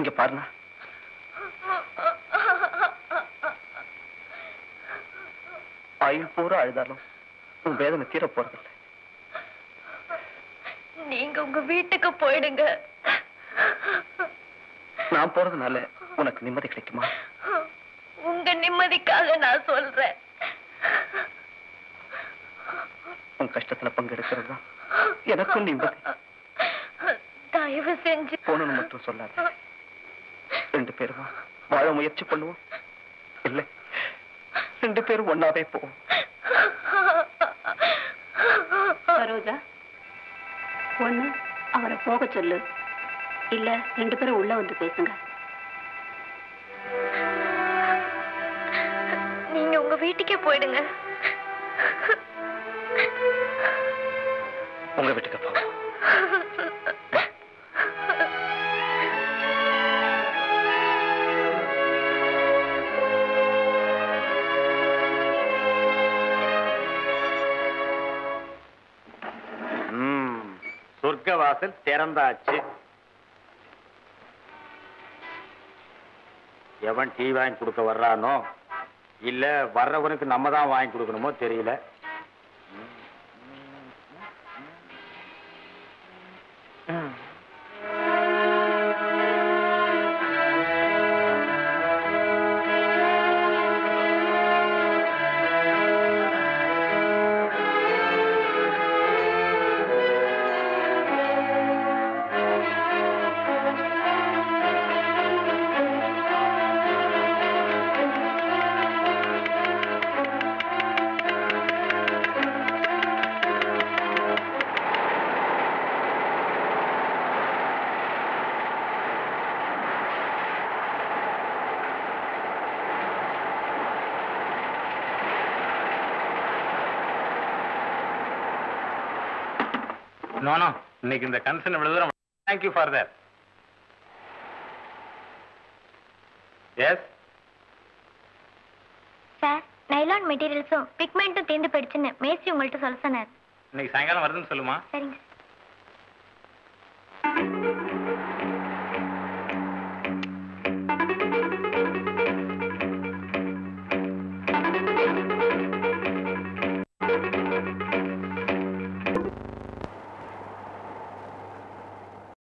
இங்க பாருண்ணா ஆயுள் பூரா அழுதாலும் உன் வேதனை தீர போறதில்லை நீங்க உங்க வீட்டுக்கு போயிடுங்க நான் போறதுனால உனக்கு நிம்மதி கிடைக்குமா உங்க நிம்மதிக்காக நான் சொல்றேன் உன் கஷ்டத்துல பங்கெடுக்கிறது தான் எனக்கும் நிம்மதி தயவு செஞ்சு போகணும்னு மட்டும் சொல்லாத ரெண்டு பேரும் வாழ முயற்சி பண்ணுவோம் இல்லை ரெண்டு பேரும் ஒன்னாவே போவோம் சரோஜா ஒண்ணு அவரை போக சொல்லு இல்ல ரெண்டு பேரும் உள்ள வந்து பேசுங்க நீங்க உங்க வீட்டுக்கே போயிடுங்க உங்க வீட்டுக்கு போவோம் ம், சொர்க்க வாசல் திறந்தாச்சு எவன் டீ வாங்கி கொடுக்க வர்றானோ இல்ல வர்றவனுக்கு நம்ம தான் வாங்கி கொடுக்கணுமோ தெரியல நோ நோ இன்னைக்கு இந்த கன்சர்ன் இவ்வளவு தூரம் thank you for that yes sir nylon மெட்டீரியல்ஸும் பிக்மெண்ட்டும் தீர்ந்து போயிடுச்சுன்னு மேஸ்திரி உங்கள்கிட்ட சொல்ல சொன்னார் இன்னைக்கு சாயங்காலம் வருதுன்னு சொல்லுமா சரிங்க